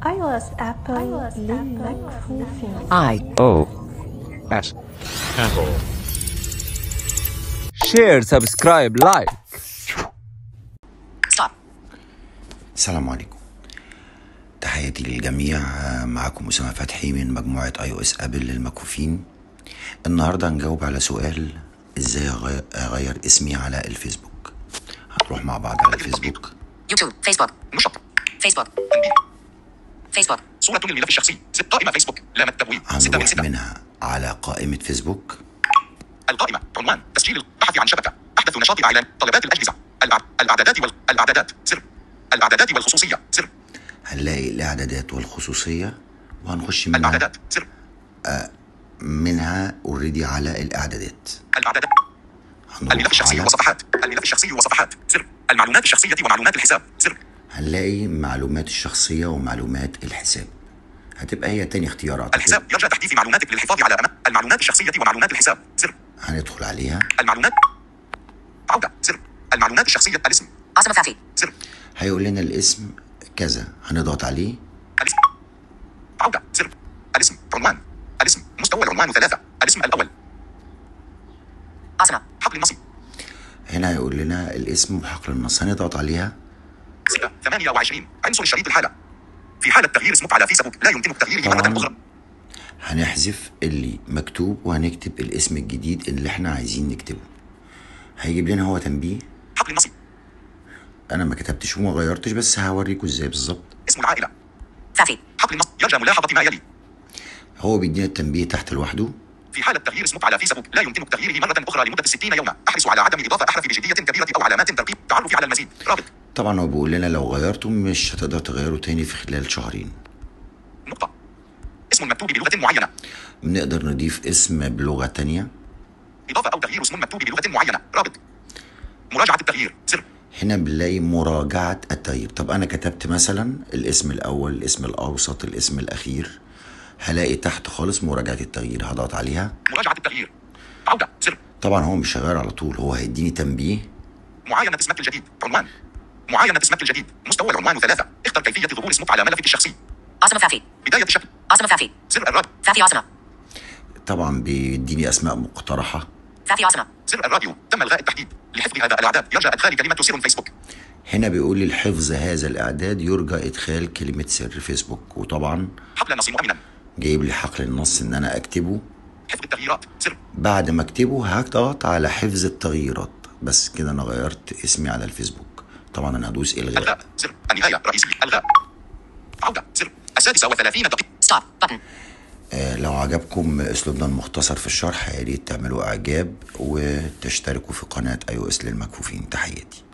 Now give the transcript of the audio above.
iOS Apple للمكفوفين I O S Apple Share, subscribe, like stop السلام عليكم تحياتي للجميع معكم أسامة فتحي من مجموعة اي او اس ابل للمكفوفين النهاردة هنجاوب على سؤال ازاي أغي- اغير اسمي على الفيسبوك هنروح مع بعض على الفيسبوك يوتيوب فيسبوك نشط فيسبوك تنبيه فيسبوك صورة للملف الشخصي ست قائمة فيسبوك لام التبويب ستة من هنروح ستة منها على قائمة فيسبوك القائمة عنوان تسجيل البحث عن شبكة أحدث نشاط إعلان طلبات الأجهزة الأع- الأعدادات وال... الأعدادات سر الأعدادات والخصوصية سر هنلاقي الاعدادات والخصوصية وهنخش منها الأعدادات سر منها اوريدي على الاعدادات الأعدادات الملف هنروح الشخصي على وصفحات الملف الشخصي وصفحات سر المعلومات الشخصية ومعلومات الحساب سر هنلاقي معلومات الشخصية ومعلومات الحساب هتبقى هي تاني اختيارات الحساب يرجى تحديث معلوماتك للحفاظ على أمام المعلومات الشخصية ومعلومات الحساب سر هندخل عليها المعلومات عودة سر المعلومات الشخصية الاسم عاصمة فافي سر هيقول لنا الاسم كذا هنضغط عليه الاسم عودة سر الاسم عنوان الاسم مستوى العنوان ثلاثة الاسم الأول عاصمة حقل النصب هنا هيقول لنا الاسم وحقل النص هنضغط عليها 6 28 عنصر الشريط الحالة في حالة تغيير اسمك على فيسبوك لا يمكنك تغييره مرة طبعاً. أخرى هنحذف اللي مكتوب وهنكتب الاسم الجديد اللي احنا عايزين نكتبه هيجيب لنا هو تنبيه حقل النصب انا ما كتبتش وما غيرتش بس هوريكم ازاي بالظبط اسم العائلة فافي حقل النصب يرجى ملاحظة ما يلي هو بيدينا التنبيه تحت لوحده في حالة تغيير اسمك على فيسبوك لا يمكنك تغييره مرة أخرى لمدة 60 يوما أحرص على عدم إضافة أحرف بجدية كبيرة أو علامات ترقيم تعرف على المزيد رابط طبعا هو بيقول لنا لو غيرته مش هتقدر تغيره تاني في خلال شهرين نقطة اسم مكتوب بلغة معينة بنقدر نضيف اسم بلغة تانية إضافة أو تغيير اسم مكتوب بلغة معينة رابط مراجعة التغيير سر هنا بنلاقي مراجعة التغيير طب أنا كتبت مثلا الاسم الأول الاسم الأوسط الاسم الأخير هلاقي تحت خالص مراجعة التغيير هضغط عليها مراجعة التغيير عودة سر طبعا هو مش شغال على طول هو هيديني تنبيه معاينة اسمك الجديد عنوان معاينة اسمك الجديد مستوى العنوان ثلاثة اختر كيفية ظهور اسمك على ملفك الشخصي عاصمة فافي بداية الشكل عاصمة فافي سر الراديو فافي عاصمة طبعا بيديني أسماء مقترحة فافي عاصمة سر الراديو تم إلغاء التحديد لحفظ هذا الإعداد يرجى إدخال كلمة سر فيسبوك هنا بيقول لي لحفظ هذا الإعداد يرجى إدخال كلمة سر فيسبوك وطبعا حقل النص مؤمنا جايب لي حقل النص إن أنا أكتبه حفظ التغييرات سر بعد ما أكتبه هضغط على حفظ التغييرات بس كده أنا غيرت اسمي على الفيسبوك طبعا أنا هدوس إلغاء الغاء سر النهاية رئيسي الغاء عودة سر السادسة وثلاثين دقيقة ستوب بutton آه، لو عجبكم اسلوبنا المختصر في الشرح يا ريت تعملوا اعجاب وتشتركوا في قناه اي او اس للمكفوفين تحياتي